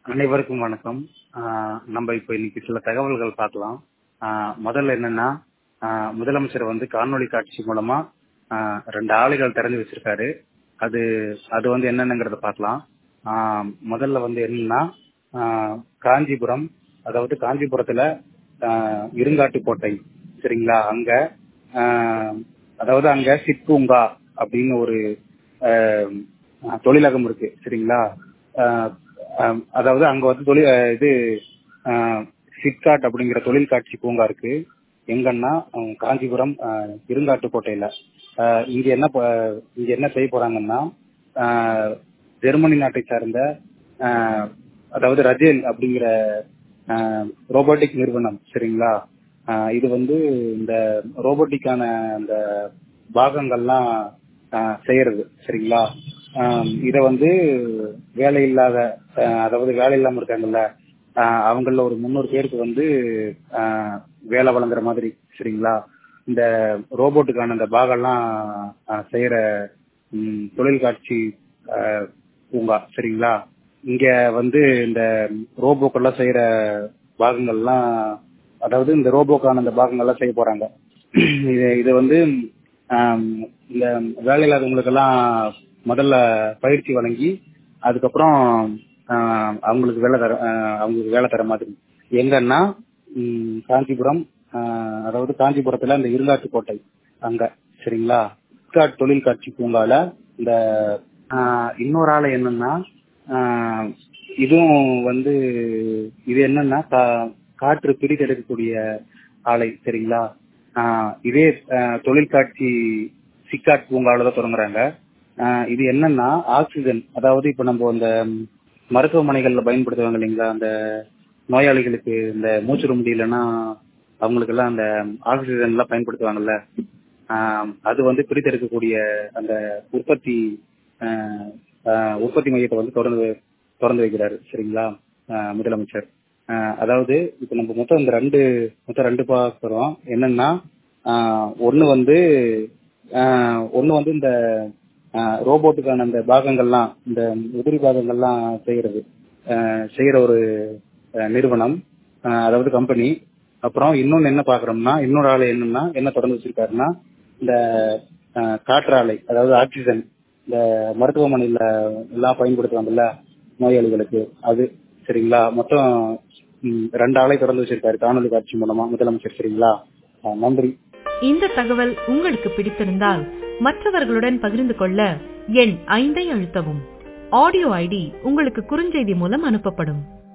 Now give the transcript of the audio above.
அனைவருக்கும் வணக்கம் ஆஹ் நம்ம இப்ப இன்னைக்கு சில தகவல்கள் பார்க்கலாம் ஆஹ் முதல்ல என்னன்னா ஆஹ் முதலமைச்சர் வந்து காணொளி காட்சி மூலமா ஆஹ் ரெண்டு ஆளுகள் திறந்து வச்சிருக்காரு அது அது வந்து என்னென்னங்கிறத பார்க்கலாம் ஆஹ் முதல்ல வந்து என்னன்னா ஆஹ் காஞ்சிபுரம் அதாவது காஞ்சிபுரத்துல ஆஹ் இருங்காட்டுக்கோட்டை சரிங்களா அங்க ஆஹ் அதாவது அங்க சிற்பூங்கா அப்படின்னு ஒரு ஆஹ் தொழிலகம் இருக்கு சரிங்களா ஆஹ் ஆஹ் அதாவது அங்க வந்து தொழில் ஆஹ் இது சிப்காட் அப்படிங்கிற தொழில் காட்சி பூங்கா இருக்கு எங்கன்னா ஆஹ் காஞ்சிபுரம் ஆஹ் இருங்காட்டுக்கோட்டையில ஆஹ் இங்க என்ன ப- இங்க என்ன செய்ய போறாங்கன்னா ஆஹ் ஜெர்மனி நாட்டை சார்ந்த ஆஹ் அதாவது ரஜேல் அப்படிங்கிற ரோபோட்டிக் நிறுவனம் சரிங்களா ஆஹ் இது வந்து இந்த ரோபோட்டிக்கான அந்த பாகங்கள்லாம் ஆஹ் செய்யறது சரிங்களா ஆஹ் இத வந்து வேலை இல்லாத ஆஹ் அதாவது வேலை இல்லாம இருக்காங்கல்ல ஆஹ் அவங்கள ஒரு முன்னூறு பேருக்கு வந்து ஆஹ் வேலை வழங்குற மாதிரி சரிங்களா இந்த ரோபோட்டுக்கான அந்த பாகம்லாம் ஆஹ் செய்யற ம், தொழில் காட்சி ஆஹ் பூங்கா சரிங்களா இங்க வந்து இந்த ரோபோக்கெல்லாம் செய்யற பாகங்கள்லாம் அதாவது இந்த ரோபோக்கான அந்த பாகங்கள்லாம் செய்ய போறாங்க இது இது வந்து ஆம், இந்த வேலை இல்லாதவங்களுக்கெல்லாம் முதல்ல பயிற்சி வழங்கி அதுக்கப்புறம் ஆஹ், அவங்களுக்கு வேலை தர ஆஹ், அவங்களுக்கு வேலை தர மாதிரி எங்கன்னா ம், காஞ்சிபுரம் ஆஹ், அதாவது காஞ்சிபுரத்துல இந்த இருங்காட்டுக்கோட்டை அங்க சரிங்களா சிப்காட் தொழில் காட்சி பூங்கால இந்த ஆஹ், இன்னொரு ஆளு என்னன்னா ஆஹ், இதுவும் வந்து இது என்னன்னா கா- காற்று பிரித்தெடுக்கக்கூடிய ஆலை சரிங்களா ஆஹ், இதே ஆஹ், தொழில் காட்சி சிக்காட் பூங்காவில தான் தொடங்குறாங்க ஆஹ், இது என்னன்னா ஆக்சிஜன் அதாவது இப்ப நம்ம இந்த மருத்துவமனைகள்ல பயன்படுத்துவாங்க இல்லைங்களா அந்த நோயாளிகளுக்கு இந்த மூச்சுட முடியலன்னா அவங்களுக்கு எல்லாம் அந்த ஆக்சிஜன் எல்லாம் பயன்படுத்துவாங்கல்ல ஆஹ், அது வந்து பிரித்தெடுக்கக்கூடிய அந்த உற்பத்தி ஆஹ், ஆஹ், உற்பத்தி மையத்தை வந்து தொடர்ந்து திறந்து வைக்கிறாரு சரிங்களா ஆஹ், முதலமைச்சர் ஆஹ், அதாவது இப்ப நம்ம மொத்தம் இந்த ரெண்டு மொத்தம் ரெண்டு பார்க்கிறோம் என்னன்னா ஆஹ், ஒண்ணு வந்து ஆஹ், ஒண்ணு வந்து இந்த ஆஹ், ரோபோட்டுக்கான அந்த பாகங்கள்லாம் இந்த உதிரி பாகங்கள்லாம் செய்யறது ஆஹ், செய்யற ஒரு ஆஹ், நிறுவனம் ஆஹ், அதாவது கம்பெனி அப்புறம் இன்னொன்னு என்ன பாக்குறோம்னா இன்னொரு ஆளு என்னன்னா என்ன தொடர்ந்து வச்சிருக்காருன்னா இந்த ஆஹ், காற்றாலை அதாவது ஆக்சிஜன் இந்த மருத்துவமனையில எல்லாம் பயன்படுத்துவாங்கல்ல நோயாளிகளுக்கு அது சரிங்களா மொத்தம் ம், ரெண்டு ஆளை தொடர்ந்து வச்சிருக்காரு காணொலி காட்சி மூலமா முதலமைச்சர் சரிங்களா ஆஹ், நன்றி இந்த தகவல் உங்களுக்கு பிடித்திருந்தால் மற்றவர்களுடன் பகிர்ந்து கொள்ள எண் ஐந்தை அழுத்தவும் ஆடியோ ஐடி உங்களுக்கு குறுஞ்செய்தி மூலம் அனுப்பப்படும்